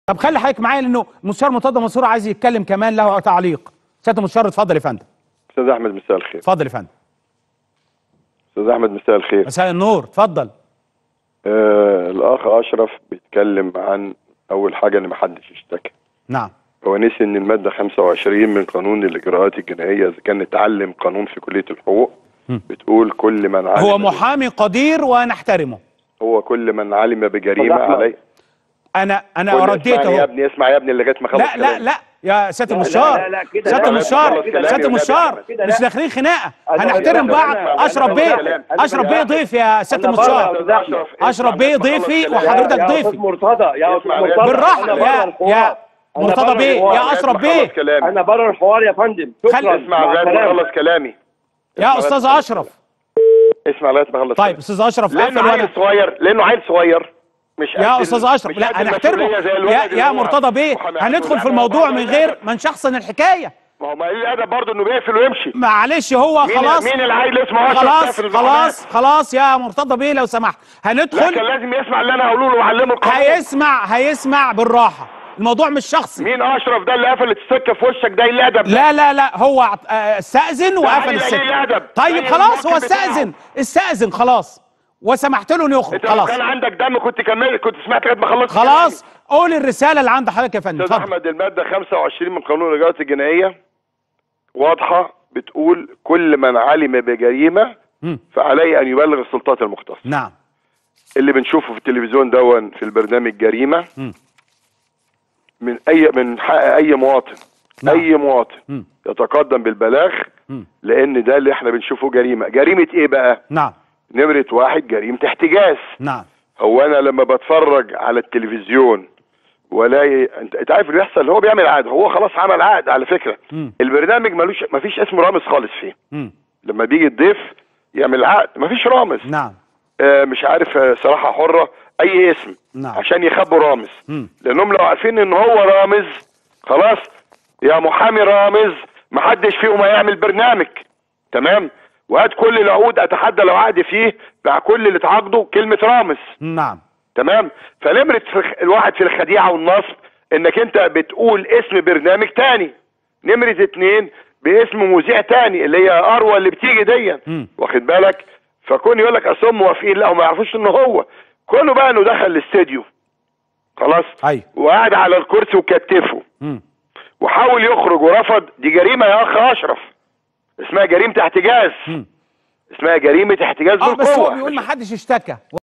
طب خلي حضرتك معايا لانه المستشار مرتضى منصور عايز يتكلم كمان له تعليق سياده المستشار اتفضل يا فندم استاذ احمد مساء الخير اتفضل يا فندم استاذ احمد مساء الخير مساء النور اتفضل آه الاخ اشرف بيتكلم عن اول حاجه ان محدش اشتكى نعم هو نسي ان الماده 25 من قانون الاجراءات الجنائيه اذا كان نتعلم قانون في كليه الحقوق بتقول كل من علم هو محامي قدير ونحترمه هو كل من علم بجريمه أحمد. عليه انا انا كل- رديت اسمعني يا اهو ابني اسمع يا ابني اللي جت ما خلص لا لا كلامي. لا يا سياده لا، المستشار لا، لا، كده سياده لا، المستشار خلص كلامي سياده والنبي المستشار أحمد. كده مش لا. داخلين خناقه أنا هنحترم بقول- بعض أنا- اشرف أنا بيه بقول- أنا اشرف بقول- بيه ضيف يا سياده أنا بره المستشار يا أستاذ أحمد. اشرف بيه ضيفي وحضرتك يا أستاذ ضيفي مرتضى يا أستاذ اسمع، مرتضى بالراحه أنا بره يا الحوار. يا أنا مرتضى بره بيه الحوار. يا لغاية اشرف ما بيه أخلص كلامي. أنا بره الحوار يا فندم خلي- شكرا اسمع مع لغايه ما السلامة. اخلص كلامي يا استاذ اشرف اسمع لغايه ما اخلص طيب استاذ اشرف لانه قفل عيل وانا صغير لانه عيل صغير مش يا قد استاذ ال- اشرف مش لا قد هنحترمه المسؤولية زي يا الولد اللي يا هو مرتضى بيه محامي هندخل عنده. في الموضوع من غير ما نشخصن الحكايه ما هو ما ليه الادب برضه انه بيقفل ويمشي معلش هو مين خلاص مين العيل اسمه اشرف خلاص ده في خلاص خلاص يا مرتضى بيه لو سمحت لا كان هندخل لازم يسمع اللي انا هقوله له واعلمه القانون هيسمع هيسمع بالراحه الموضوع مش شخصي مين اشرف ده اللي قفلت السكه في وشك ده اللي ادب لا لا لا هو اعت- آه، استأذن وقفل عيل قليل السكه أدب. طيب زي خلاص هو الموقف بتاعه. استأذن استأذن خلاص وسمحت له انه يخرج انت لو خلاص كان عندك دم كنت كملت كنت سمعت لغايه ما خلصت خلاص قول الرساله اللي عند حضرتك يا فندم استاذ اتفضل احمد الماده 25 من قانون الاجراءات الجنائيه واضحه بتقول كل من علم بجريمه مم. فعليه ان يبلغ السلطات المختصه نعم اللي بنشوفه في التلفزيون دون في البرنامج جريمه مم. من اي من حق اي مواطن نعم. اي مواطن مم. يتقدم بالبلاغ مم. لان ده اللي احنا بنشوفه جريمه جريمه ايه بقى نعم نمره واحد جريمه احتجاز نعم هو انا لما بتفرج على التلفزيون والاقي انت انت عارف اللي بيحصل هو بيعمل عقد هو خلاص عمل عقد على فكره مم. البرنامج ملوش مفيش اسم رامز خالص فيه مم. لما بيجي الضيف يعمل عقد مفيش رامز نعم آه مش عارف آه، صراحه حره اي اسم نعم. عشان يخبوا رامز مم. لانهم لو عارفين ان هو رامز خلاص يا محامي رامز محدش فيهم هيعمل برنامج تمام وهات كل العقود اتحدى لو عقد فيه مع كل اللي اتعاقدوا كلمه رامز نعم تمام فنمرة في- الواحد في الخديعة والنصب انك انت بتقول اسم برنامج تاني نمرة اتنين باسم مذيع تاني اللي هي اروى اللي بتيجي دي مم. واخد بالك فكون يقول لك اصل هم موافقين لا هم ما يعرفوش ان هو كونه بقى انه دخل الاستديو خلاص ايوه وقعد على الكرسي وكتفه مم. وحاول يخرج ورفض دي جريمة يا اخ اشرف اسمها جريمة احتجاز مم. اسمها جريمة احتجاز اه بس هو بالقوة بيقول ما حدش اشتكى